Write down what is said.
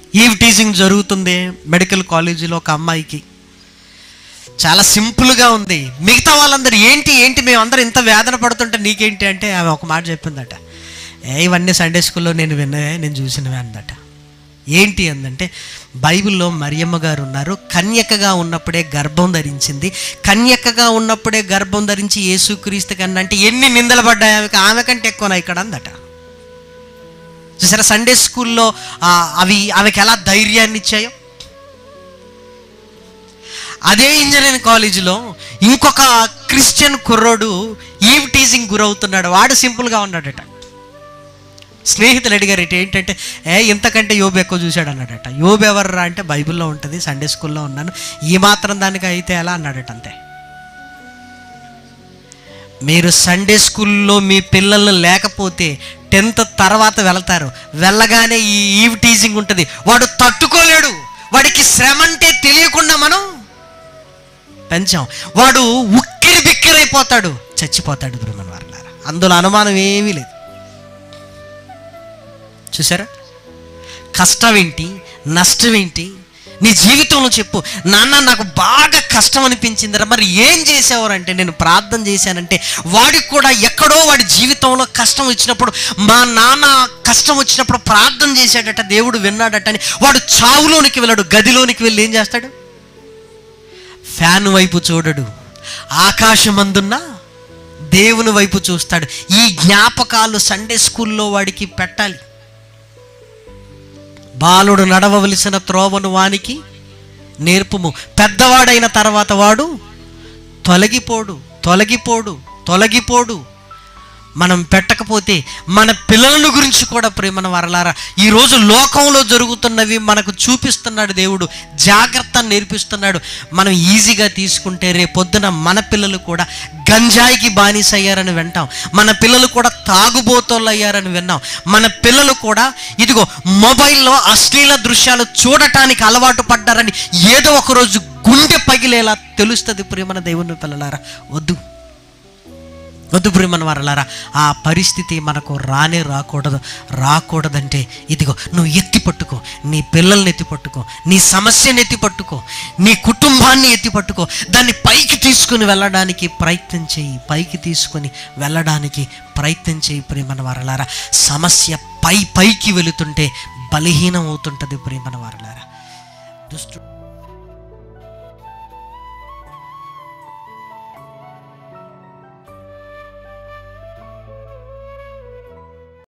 eve teasing జరుగుతుంది medical కాలేజీలో ఒక అమ్మాయికి చాలా సింపుల్గా ఉంది మిగతా వాళ్ళందరూ ఏంటి ఏంటి మేమందరం ఇంత వేదన పడుతుంటే నీకేంటి అంటే ఆమె ఒక మాట చెప్పిందట ఏ ఇవన్నీ సండే స్కూల్లో నేను విన్నవే నేను చూసినవే అందట ఏంటి అందంటే బైబిల్లో మరియమ్మ గారు ఉన్నారు కన్యకగా ఉన్నప్పుడే గర్భం ధరించింది కన్యకగా ఉన్నప్పుడే గర్భం ధరించి యేసుక్రీస్తు కన్నా అంటే ఎన్ని నిందలు పడ్డాయి ఆమెకి ఆమె కంటే ఎక్కువనా ఇక్కడ అందట చూసారా సండే స్కూల్లో ఆ, అవి ఆమెకి ఎలా ధైర్యాన్ని ఇచ్చాయో అదే ఇంజనీరింగ్ కాలేజీలో ఇంకొక క్రిస్టియన్ కుర్రోడు ఈవ్ టీజింగ్ గురవుతున్నాడు వాడు సింపుల్గా ఉన్నాడట స్నేహితులు అడిగారు ఇటు ఏంటంటే ఏ ఇంతకంటే యోబు ఎక్కువ చూశాడు అన్నాడట యోబు ఎవర్రా అంటే బైబిల్లో ఉంటుంది సండే స్కూల్లో ఉన్నాను ఈ మాత్రం దానికి అయితే ఎలా అన్నాడట అంతే మీరు సండే స్కూల్లో మీ పిల్లలు లేకపోతే టెన్త్ తర్వాత వెళ్తారు వెళ్ళగానే ఈ ఈవ్ టీజింగ్ ఉంటుంది వాడు తట్టుకోలేడు వాడికి శ్రమ అంటే తెలియకుండా మనం పెంచాం వాడు ఉక్కిరి బిక్కిరైపోతాడు చచ్చిపోతాడు బ్రహ్మన్ వారులారా అందులో అనుమానం ఏమీ లేదు చూసారా కష్టం ఏంటి నష్టం ఏంటి నీ జీవితంలో చెప్పు నాన్న నాకు బాగా కష్టం అనిపించిందిరా మరి ఏం చేసేవారంటే నేను ప్రార్థన చేశానంటే వాడికి కూడా ఎక్కడో వాడి జీవితంలో కష్టం వచ్చినప్పుడు మా నాన్న కష్టం వచ్చినప్పుడు ప్రార్థన చేశాడట దేవుడు విన్నాడట అని వాడు చావులోనికి వెళ్ళాడు గదిలోనికి వెళ్ళి ఏం చేస్తాడు ఫ్యాన్ వైపు చూడడు ఆకాశమందున్న దేవుని వైపు చూస్తాడు ఈ జ్ఞాపకాలు సండే స్కూల్లో వాడికి పెట్టాలి బాలుడు నడవవలసిన త్రోవను వానికి నేర్పుము పెద్దవాడైన తర్వాత వాడు తొలగిపోడు తొలగిపోడు తొలగిపోడు మనం పెట్టకపోతే మన పిల్లల గురించి కూడా ప్రేమన వరలారా ఈరోజు లోకంలో జరుగుతున్నవి మనకు చూపిస్తున్నాడు దేవుడు జాగ్రత్త నేర్పిస్తున్నాడు మనం ఈజీగా తీసుకుంటే రేపొద్దున మన పిల్లలు కూడా గంజాయికి బానిస అయ్యారని వింటాం మన పిల్లలు కూడా తాగుబోతోళ్ళు అయ్యారని విన్నాం మన పిల్లలు కూడా ఇదిగో మొబైల్లో అశ్లీల దృశ్యాలు చూడటానికి అలవాటు పడ్డారని ఏదో ఒక రోజు గుండె పగిలేలా తెలుస్తుంది ప్రేమన దేవుని పిల్లలారా వద్దు వద్దు ప్రేమన వారలారా ఆ పరిస్థితి మనకు రానే రాకూడదు రాకూడదంటే ఇదిగో నువ్వు ఎత్తి పట్టుకో నీ పిల్లల్ని ఎత్తి పట్టుకో నీ సమస్యని ఎత్తి పట్టుకో నీ కుటుంబాన్ని ఎత్తి పట్టుకో దాన్ని పైకి తీసుకుని వెళ్ళడానికి ప్రయత్నం చేయి పైకి తీసుకొని వెళ్ళడానికి ప్రయత్నం చేయి ప్రేమన వారలారా సమస్య పై పైకి వెళుతుంటే బలహీనం అవుతుంటుంది ప్రేమన వారలారా దుష్టు